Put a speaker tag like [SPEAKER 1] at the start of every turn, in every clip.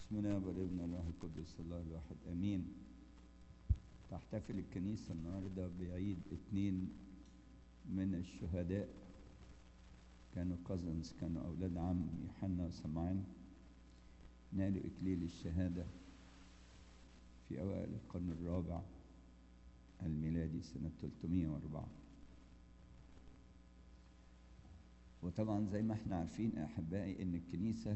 [SPEAKER 1] بسم الله والابن والروح القدس الله الواحد امين تحتفل الكنيسة النهاردة بعيد اتنين من الشهداء كانوا كازنز كانوا أولاد عم يوحنا وسمعان نالوا إكليل الشهادة في أوائل القرن الرابع الميلادي سنة 304 وطبعا زي ما احنا عارفين أحبائي إن الكنيسة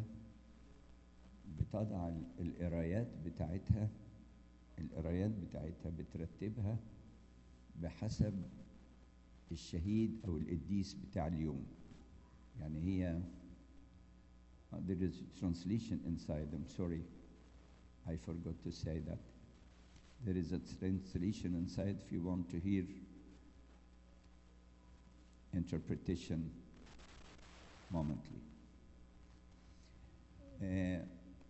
[SPEAKER 1] بتضع القرايات بتاعتها القرايات بتاعتها بترتبها بحسب الشهيد أو القديس بتاع اليوم يعني هي uh, there is translation inside I'm sorry I forgot to say that there is a translation inside if you want to hear interpretation momently uh,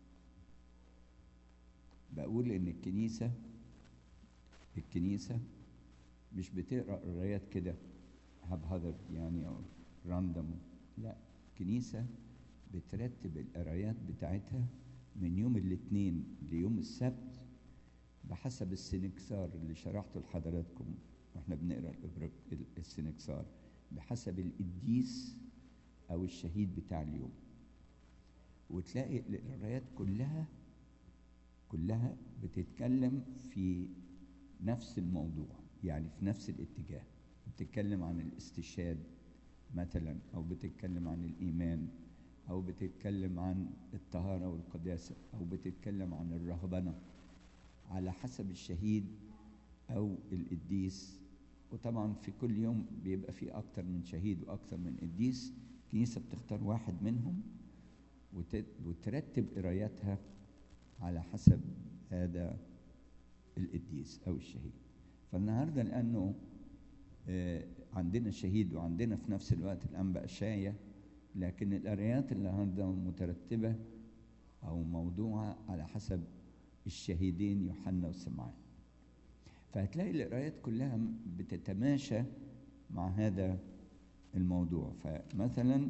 [SPEAKER 1] بقول ان الكنيسة الكنيسة مش بتقرا قرايات كده هبهدر يعني او راندوم لا الكنيسة بترتب القرايات بتاعتها من يوم الاثنين ليوم السبت بحسب السنكسار اللي شرحته لحضراتكم واحنا بنقرا السنكسار بحسب القديس او الشهيد بتاع اليوم وتلاقي القرايات كلها كلها بتتكلم في نفس الموضوع يعني في نفس الاتجاه بتتكلم عن الاستشهاد مثلا او بتتكلم عن الايمان او بتتكلم عن الطهاره والقداسه او بتتكلم عن الرهبنه على حسب الشهيد او القديس وطبعا في كل يوم بيبقى في اكتر من شهيد واكتر من قديس الكنيسه بتختار واحد منهم وترتب قراياتها على حسب هذا القديس او الشهيد فالنهارده لانه عندنا شهيد وعندنا في نفس الوقت الانبا اشايه لكن القرايات النهارده مترتبه او موضوعه على حسب الشهيدين يوحنا وسمعان فهتلاقي القرايات كلها بتتماشى مع هذا الموضوع فمثلا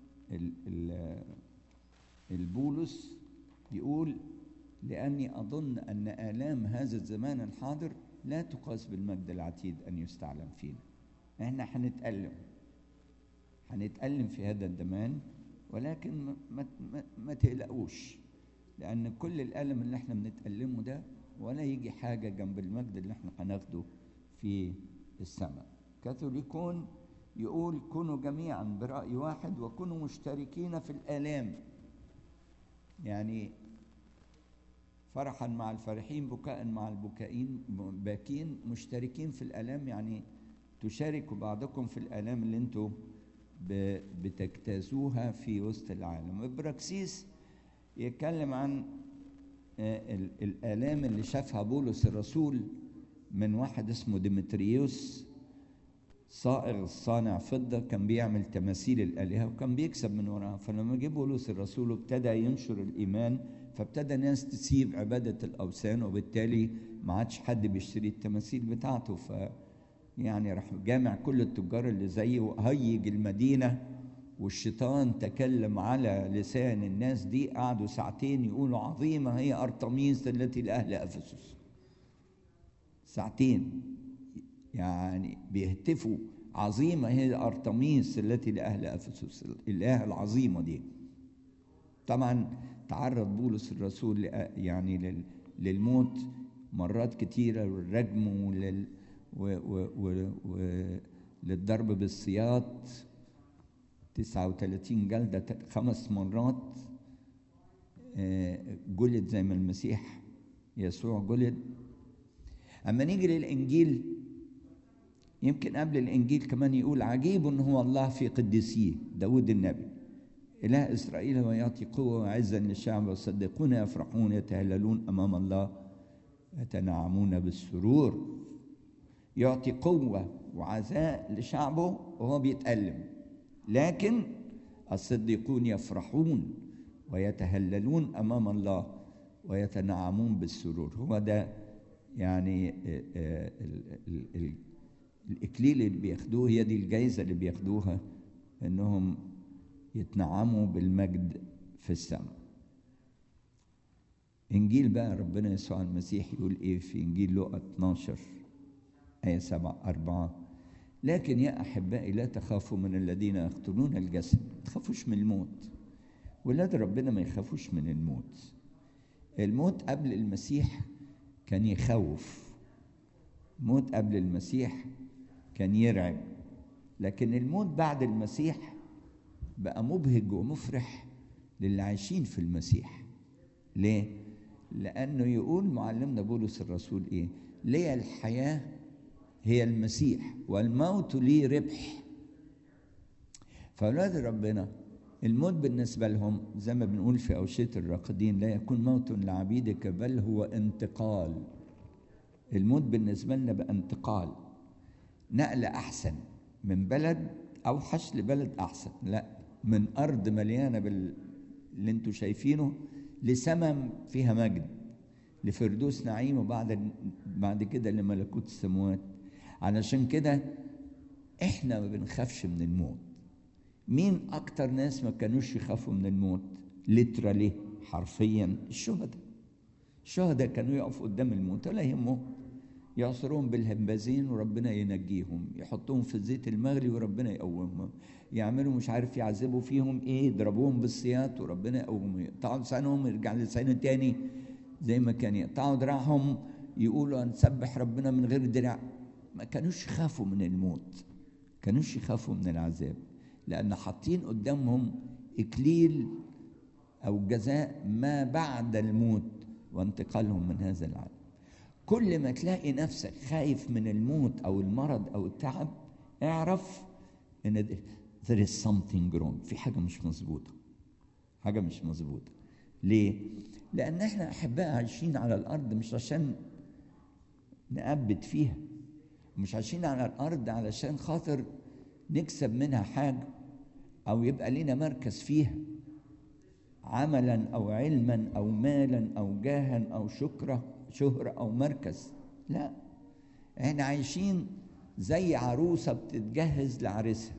[SPEAKER 1] البولس يقول لأني أظن أن آلام هذا الزمان الحاضر لا تقاس بالمجد العتيد أن يستعلم فينا احنا هنتألم هنتألم في هذا الزمان ولكن ما, ما, ما تقلقوش لأن كل الألم اللي احنا بنتألمه ده ولا يجي حاجة جنب المجد اللي احنا هناخده في السماء كاثوليكون يقول كونوا جميعا برأي واحد وكونوا مشتركين في الآلام يعني فرحا مع الفرحين بكاء مع البكائين باكين مشتركين في الالام يعني تشاركوا بعضكم في الالام اللي انتم بتجتازوها في وسط العالم ابراكسيس يتكلم عن الالام اللي شافها بولس الرسول من واحد اسمه ديمتريوس صائغ صانع فضه كان بيعمل تماثيل الالهه وكان بيكسب من وراها فلما جه بولس الرسول ابتدى ينشر الايمان فابتدى الناس تسيب عبادة الأوثان وبالتالي ما عادش حد بيشتري التماثيل بتاعته ف يعني راح جامع كل التجار اللي زيه وهيج المدينة والشيطان تكلم على لسان الناس دي قعدوا ساعتين يقولوا عظيمة هي أرطميس التي لأهل أفسس ساعتين يعني بيهتفوا عظيمة هي أرطميس التي لأهل أفسس الإله العظيمة دي طبعا تعرض بولس الرسول يعني للموت مرات كتيرة والرجم ولل وللضرب بالسياط 39 جلدة خمس مرات جلد زي ما المسيح يسوع جلد أما نيجي للإنجيل يمكن قبل الإنجيل كمان يقول عجيب هو الله في قديسيه داود النبي إله إسرائيل ويعطي قوة وعزا للشعب والصديقون يفرحون يتهللون أمام الله يتنعمون بالسرور يعطي قوة وعزاء لشعبه وهو بيتألم لكن الصديقون يفرحون ويتهللون أمام الله ويتنعمون بالسرور هو ده يعني الإكليل اللي بياخدوه هي دي الجايزة اللي بياخدوها إنهم يتنعموا بالمجد في السماء إنجيل بقى ربنا يسوع المسيح يقول إيه في إنجيل لوقا 12 آية 7 4 لكن يا أحبائي لا تخافوا من الذين يقتلون الجسد ما تخافوش من الموت ولاد ربنا ما يخافوش من الموت الموت قبل المسيح كان يخوف موت قبل المسيح كان يرعب لكن الموت بعد المسيح بقى مبهج ومفرح للي عايشين في المسيح ليه لانه يقول معلمنا بولس الرسول ايه لي الحياه هي المسيح والموت لي ربح فاولاد ربنا الموت بالنسبه لهم زي ما بنقول في اوشيه الراقدين لا يكون موت لعبيدك بل هو انتقال الموت بالنسبه لنا بقى انتقال نقله احسن من بلد اوحش لبلد احسن لا من ارض مليانه بال اللي انتوا شايفينه لسمم فيها مجد لفردوس نعيم وبعد بعد كده لملكوت السماوات علشان كده احنا ما بنخافش من الموت مين اكتر ناس ما كانوش يخافوا من الموت لترالي حرفيا الشهداء الشهداء كانوا يقفوا قدام الموت ولا يهمهم يعصرون بالهمبازين وربنا ينجيهم يحطوهم في الزيت المغلي وربنا يقومهم يعملوا مش عارف يعذبوا فيهم ايه يضربوهم بالسياط وربنا يقومهم يقطعوا لسانهم يرجع لسانه تاني زي ما كان يقطعوا دراعهم يقولوا هنسبح ربنا من غير دراع ما كانوش يخافوا من الموت كانوش يخافوا من العذاب لأن حاطين قدامهم إكليل أو جزاء ما بعد الموت وانتقالهم من هذا العالم كل ما تلاقي نفسك خايف من الموت أو المرض أو التعب اعرف إن there is something wrong في حاجة مش مظبوطة حاجة مش مظبوطة ليه؟ لأن احنا أحباء عايشين على الأرض مش عشان نأبد فيها مش عايشين على الأرض علشان خاطر نكسب منها حاجة أو يبقى لنا مركز فيها عملا أو علما أو مالا أو جاها أو شكرة شهرة أو مركز لا احنا عايشين زي عروسة بتتجهز لعريسها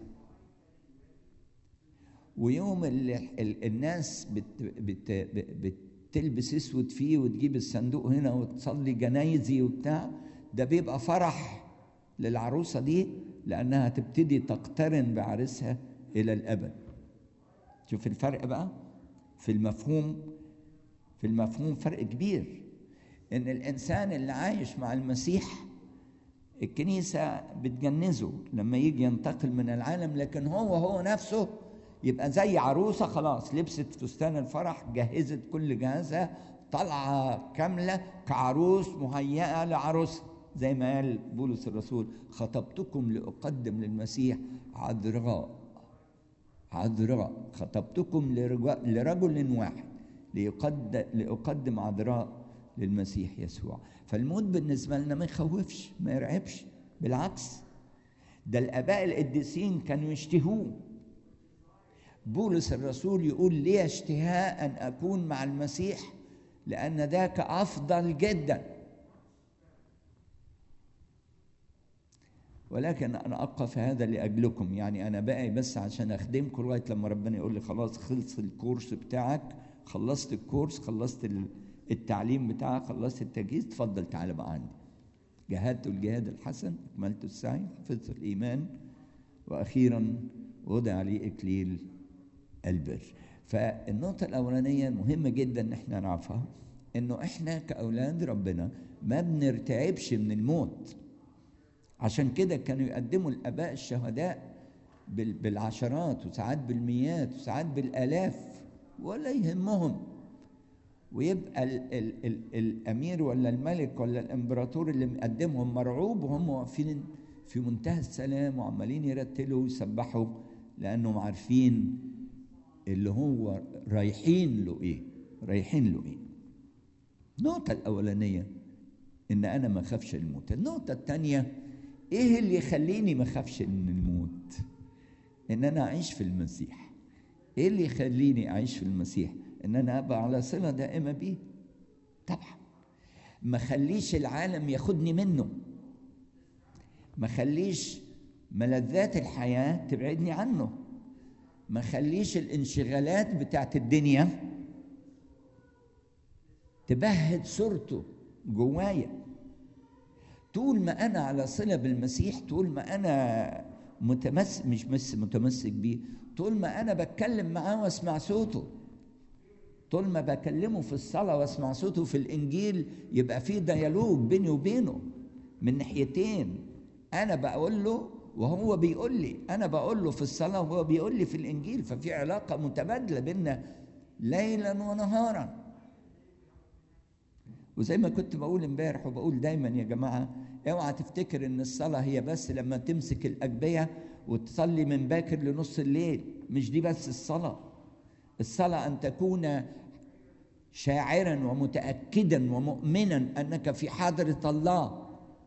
[SPEAKER 1] ويوم اللي الناس بت بت بتلبس اسود فيه وتجيب الصندوق هنا وتصلي جنايزي وبتاع ده بيبقى فرح للعروسه دي لانها تبتدي تقترن بعريسها الى الابد شوف الفرق بقى في المفهوم في المفهوم فرق كبير ان الانسان اللي عايش مع المسيح الكنيسه بتجنزه لما يجي ينتقل من العالم لكن هو هو نفسه يبقى زي عروسه خلاص لبست فستان الفرح جهزت كل جهازها طالعه كامله كعروس مهيئه لعروسها زي ما قال بولس الرسول خطبتكم لاقدم للمسيح عذراء عذراء خطبتكم لرجل واحد ليقدم لاقدم عذراء للمسيح يسوع فالموت بالنسبه لنا ما يخوفش ما يرعبش بالعكس ده الاباء القديسين كانوا يشتهوه بولس الرسول يقول لي اشتهاء ان اكون مع المسيح لان ذاك افضل جدا ولكن انا ابقى في هذا لاجلكم يعني انا باقي بس عشان اخدمكم لغايه لما ربنا يقول لي خلاص خلص الكورس بتاعك خلصت الكورس خلصت التعليم بتاعك خلصت التجهيز تفضل تعالى بقى عندي جاهدت الجهاد الحسن اكملت السعي حفظت الايمان واخيرا وضع لي اكليل البر فالنقطة الأولانية مهمة جدا إن احنا نعرفها إنه إحنا كأولاد ربنا ما بنرتعبش من الموت عشان كده كانوا يقدموا الآباء الشهداء بالعشرات وساعات بالمئات وساعات بالآلاف ولا يهمهم ويبقى ال ال ال الأمير ولا الملك ولا الإمبراطور اللي مقدمهم مرعوب وهم واقفين في منتهى السلام وعمالين يرتلوا ويسبحوا لأنهم عارفين اللي هو رايحين له ايه رايحين له ايه النقطة الأولانية إن أنا ما أخافش الموت النقطة الثانية إيه اللي يخليني ما أخافش من الموت إن أنا أعيش في المسيح إيه اللي يخليني أعيش في المسيح إن أنا أبقى على صلة دائمة بيه طبعا ما خليش العالم ياخدني منه ما خليش ملذات الحياة تبعدني عنه ما خليش الانشغالات بتاعت الدنيا تبهد صورته جوايا طول ما انا على صله بالمسيح طول ما انا متمسك مش بس متمسك بيه طول ما انا بتكلم معاه واسمع صوته طول ما بكلمه في الصلاه واسمع صوته في الانجيل يبقى في ديالوج بيني وبينه من ناحيتين انا بقول له وهو بيقول لي انا بقول له في الصلاه وهو بيقول لي في الانجيل ففي علاقه متبادله بيننا ليلا ونهارا وزي ما كنت بقول امبارح وبقول دايما يا جماعه اوعى تفتكر ان الصلاه هي بس لما تمسك الاجبيه وتصلي من باكر لنص الليل مش دي بس الصلاه الصلاه ان تكون شاعرا ومتاكدا ومؤمنا انك في حضره الله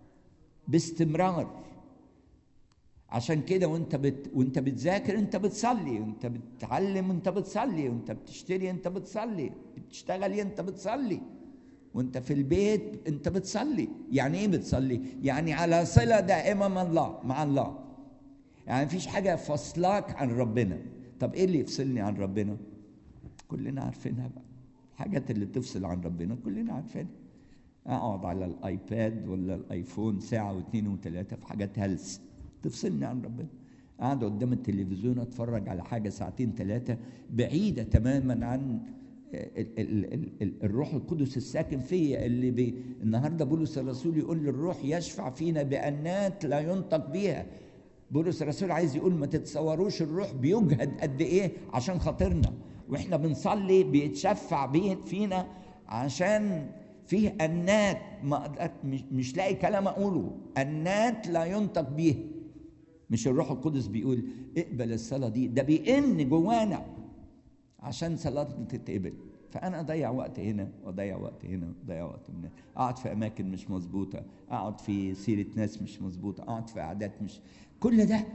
[SPEAKER 1] باستمرار عشان كده وانت بت... وانت بتذاكر انت بتصلي وانت بتتعلم انت بتصلي وانت بتشتري انت بتصلي بتشتغل انت بتصلي وانت في البيت انت بتصلي يعني ايه بتصلي يعني على صله دائمه مع الله مع الله يعني مفيش حاجه فصلاك عن ربنا طب ايه اللي يفصلني عن ربنا كلنا عارفينها بقى الحاجات اللي تفصل عن ربنا كلنا عارفينها اقعد على الايباد ولا الايفون ساعه واثنين وثلاثه في حاجات هلس تفصلني عن ربنا قاعد قدام التلفزيون اتفرج على حاجه ساعتين ثلاثه بعيده تماما عن ال ال ال ال الروح القدس الساكن فيا اللي بي النهارده بولس الرسول يقول للروح يشفع فينا بانات لا ينطق بيها بولس الرسول عايز يقول ما تتصوروش الروح بيجهد قد ايه عشان خاطرنا واحنا بنصلي بيتشفع بيه فينا عشان فيه انات ما مش, مش لاقي كلام اقوله انات لا ينطق بيها مش الروح القدس بيقول اقبل الصلاه دي ده بيئن جوانا عشان صلاتنا تتقبل فانا اضيع وقت هنا واضيع وقت هنا واضيع وقت هنا اقعد في اماكن مش مظبوطه اقعد في سيره ناس مش مظبوطه اقعد في قعدات مش كل ده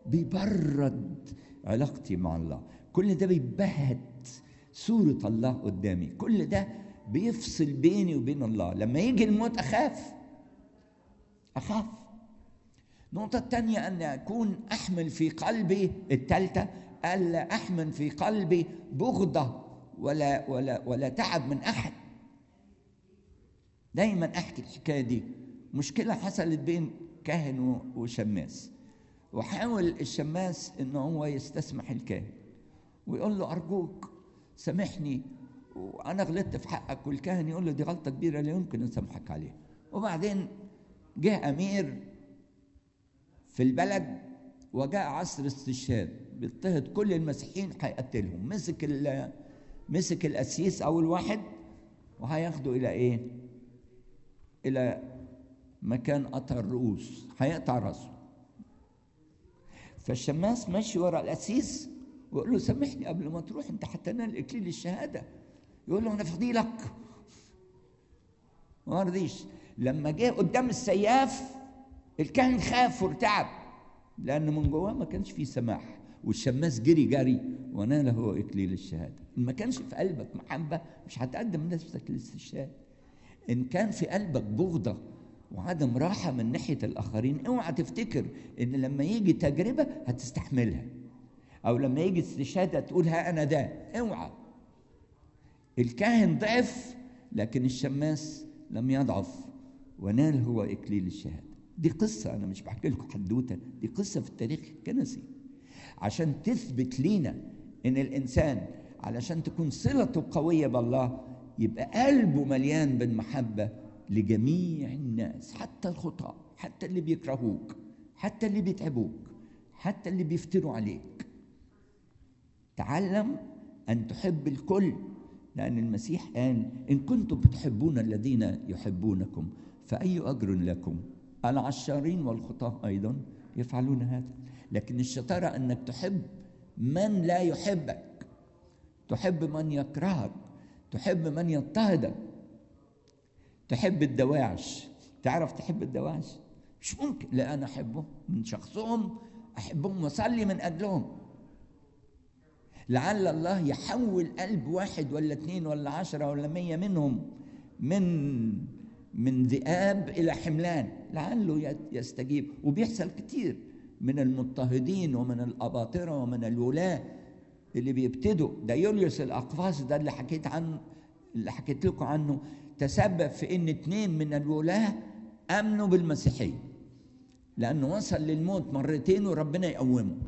[SPEAKER 1] بيبرد علاقتي مع الله كل ده بيبهت صوره الله قدامي كل ده بيفصل بيني وبين الله لما يجي الموت اخاف اخاف النقطة الثانية أن أكون أحمل في قلبي الثالثة ألا أحمل في قلبي بغضة ولا ولا ولا تعب من أحد دايما أحكي الحكاية دي مشكلة حصلت بين كاهن وشماس وحاول الشماس إن هو يستسمح الكاهن ويقول له أرجوك سامحني وأنا غلطت في حقك والكاهن يقول له دي غلطة كبيرة لا يمكن أسامحك عليها وبعدين جه أمير في البلد وجاء عصر استشهاد بيضطهد كل المسيحيين هيقتلهم مسك ال مسك القسيس اول واحد وهياخده الى ايه؟ الى مكان قطع الرؤوس هيقطع راسه فالشماس ماشي ورا القسيس ويقول له سامحني قبل ما تروح انت هتنال اكليل الشهاده يقول له انا فاضي لك ما رضيش لما جه قدام السياف الكاهن خاف وارتعب لأن من جواه ما كانش فيه سماح والشماس جري جري وناله إكليل الشهادة إن ما كانش في قلبك محبة مش هتقدم نفسك للاستشهاد إن كان في قلبك بغضة وعدم راحة من ناحية الآخرين اوعى تفتكر إن لما يجي تجربة هتستحملها أو لما يجي استشهاد تقول ها أنا ده اوعى الكاهن ضعف لكن الشماس لم يضعف ونال هو إكليل الشهادة دي قصة أنا مش بحكي لكم حدوتة دي قصة في التاريخ الكنسي عشان تثبت لينا إن الإنسان علشان تكون صلته قوية بالله يبقى قلبه مليان بالمحبة لجميع الناس حتى الخطاة حتى اللي بيكرهوك حتى اللي بيتعبوك حتى اللي بيفتروا عليك تعلم أن تحب الكل لأن المسيح قال إن كنتم بتحبون الذين يحبونكم فأي أجر لكم العشارين والخطاة أيضا يفعلون هذا لكن الشطارة أنك تحب من لا يحبك تحب من يكرهك تحب من يضطهدك تحب الدواعش تعرف تحب الدواعش مش ممكن لا أنا أحبهم من شخصهم أحبهم وأصلي من أجلهم لعل الله يحول قلب واحد ولا اثنين ولا عشرة ولا مية منهم من من ذئاب إلى حملان لعله يستجيب وبيحصل كتير من المضطهدين ومن الأباطرة ومن الولاة اللي بيبتدوا ده يوليوس الأقفاص ده اللي حكيت عن اللي حكيت لكم عنه تسبب في ان اتنين من الولاة امنوا بالمسيحية لانه وصل للموت مرتين وربنا يقومه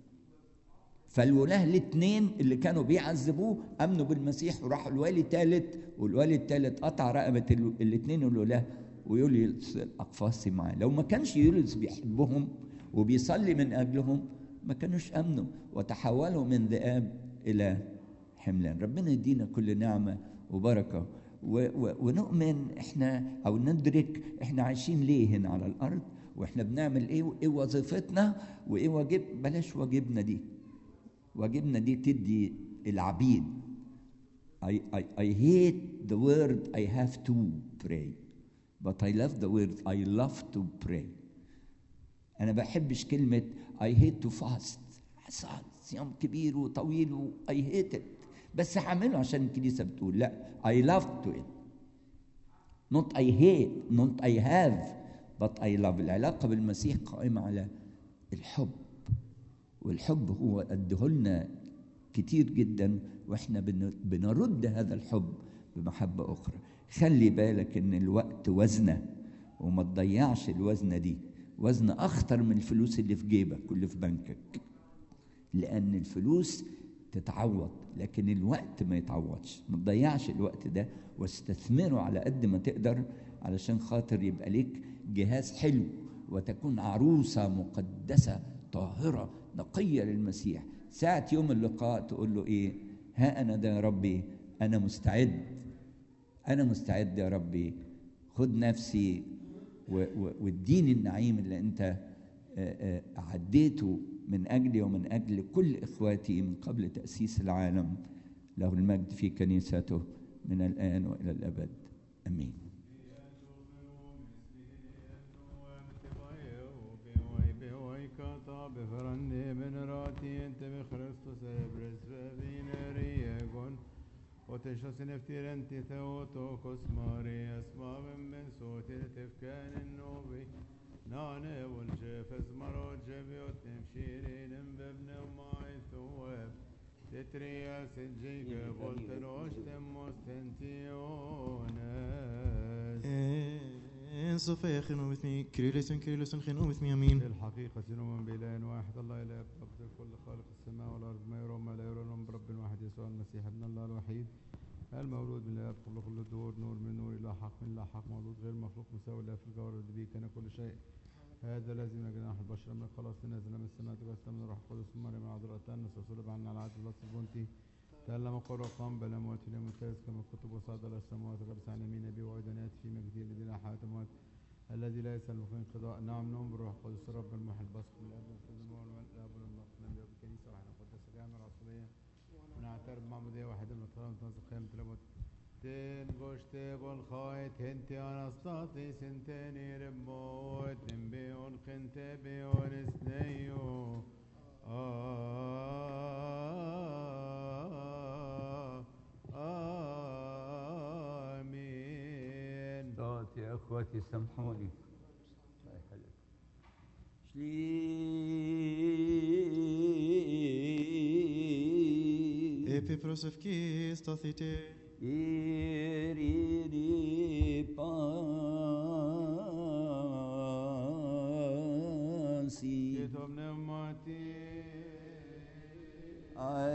[SPEAKER 1] فالولاة الاثنين اللي كانوا بيعذبوه امنوا بالمسيح وراحوا الوالي الثالث والوالي الثالث قطع رقبة الاثنين الولاة ويوليوس الاقفاصي معاه لو ما كانش يوليوس بيحبهم وبيصلي من اجلهم ما كانوش امنوا وتحولوا من ذئاب الى حملان ربنا يدينا كل نعمه وبركه و و ونؤمن احنا او ندرك احنا عايشين ليه هنا على الارض واحنا بنعمل ايه وايه وظيفتنا وايه واجب بلاش واجبنا دي واجبنا دي تدي العبيد I, I, I hate the word I have to pray but I love the word I love to pray أنا بحبش كلمة I hate to fast صيام كبير وطويل و I hate it بس هعمله عشان الكنيسة بتقول لا I love to it not I hate not I have but I love العلاقة بالمسيح قائمة على الحب والحب هو أدهلنا كتير جدا واحنا بنرد هذا الحب بمحبة أخرى خلي بالك إن الوقت وزنة وما تضيعش الوزنة دي وزن أخطر من الفلوس اللي في جيبك واللي في بنكك لأن الفلوس تتعوض لكن الوقت ما يتعوضش ما تضيعش الوقت ده واستثمره على قد ما تقدر علشان خاطر يبقى ليك جهاز حلو وتكون عروسة مقدسة طاهرة نقية للمسيح ساعة يوم اللقاء تقول له إيه ها أنا ده يا ربي أنا مستعد أنا مستعد يا ربي خد نفسي واديني النعيم اللي أنت عديته من أجلي ومن أجل كل إخواتي من قبل تأسيس العالم له المجد في كنيسته من الآن وإلى الأبد أمين
[SPEAKER 2] بفرني من راتي انت بخريستوس برسفين وتشخص نفتير انت ثوتو كسماري اسمع من من صوتي تفكان النوبي ناني والجفز مرو جبي وتمشيرين بابن وماي ثواب تتريا سجيك قلت الوش تموستنتيونس
[SPEAKER 3] إن صفا خنو مثني كريلسون كريلسون خنو مثني أمين
[SPEAKER 2] الحقيقة نؤمن بإله واحد الله إله قبض كل خالق السماء والأرض ما يرى ما لا يرى لهم برب واحد يسوع المسيح ابن الله الوحيد المولود من الآب قبل كل الدور نور من نور إلى حق من لا حق مولود غير مخلوق مساوي له في الجوهر الذي به كان كل شيء هذا الذي من جناح البشر من الخلاص نازل من السماء تجسد من الروح القدس ثم مريم عذراء تأنس وصلب عنا على عهد الله البنطي تألم قر وقام بل أموات في اليوم الثالث كما الكتب وصعد إلى السماوات وجلس عن يمين أبي وأيضا يأتي في مجده الذي لا حياة أموات الذي لا يسأل في انقضاء نعم نؤمن بالروح القدس رب المحي البصر من الأب والابن والاب والنص نبي بالكنيسة واحدة مقدسة جامعة رسولية ونعترف بمعمودية واحدة من الطهارة متنزل قيامة الأموات تن گشته بول خواهد هنتی آنستاتی سنتنی رموت نبیون خنته بیون اسنیو آمين
[SPEAKER 1] صوت يا اخواتي سامحوني شلي
[SPEAKER 3] Epi prosevki stathite
[SPEAKER 1] Iriri pansi
[SPEAKER 2] Kitab pneumati